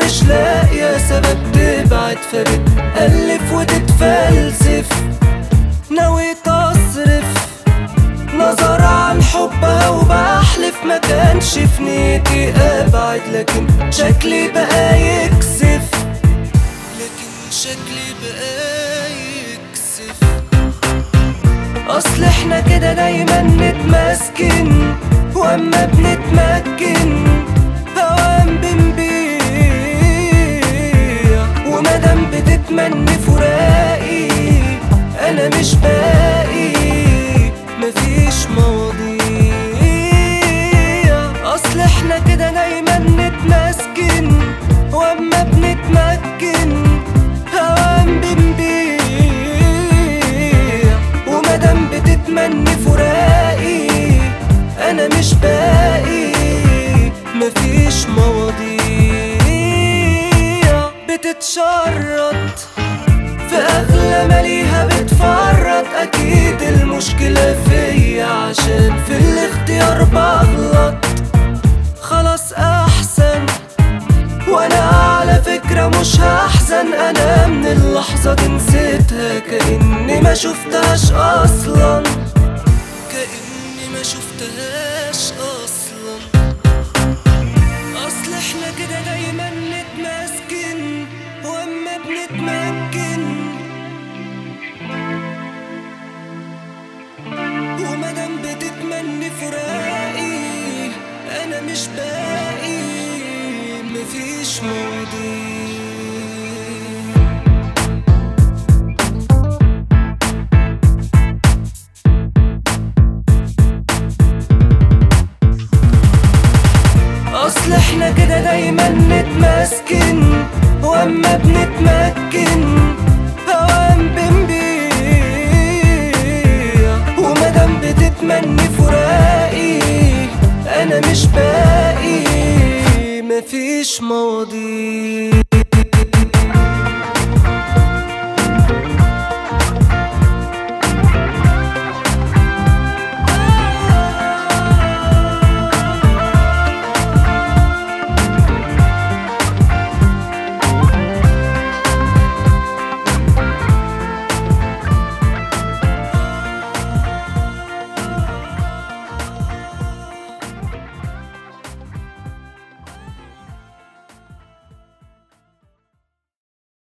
مش لاقية سبب تبعد فبتألف وتتفلسف ناوي تصرف نظر عن حبها وبحلف ما كانش في نيتي ابعد لكن شكلي بقى يكسف لكن شكلي بقى يكسف اصل احنا كده دايما نتمسكن واما بنتمكن اوام بنبيع ومادام بتتمني فراقي انا مش باقي مفيش مواضيع اصل احنا كده دايما نتمسكن واما بنتمكن اوام بنبيع ومادام بتتمني فراقي انا مش باقي مفيش مواضيع بتتشرط في اغلى ماليها بتفرط اكيد المشكلة فيا عشان في الاختيار بغلط خلاص احسن وانا على فكرة مش هحزن انا من اللحظة دي نسيتها كأني ما شفتهاش اصلا كأني ما شفتهاش اصلا اصل احنا كده دايما نتمسكن واما بنتمكن ومادام بتتمني فراقي انا مش باقي مفيش مواضيع اصل احنا كده دايما نتمسكن واما بنتمكن اوام بنبيع ومادام بتتمني فراقي انا مش باقي مفيش مواضيع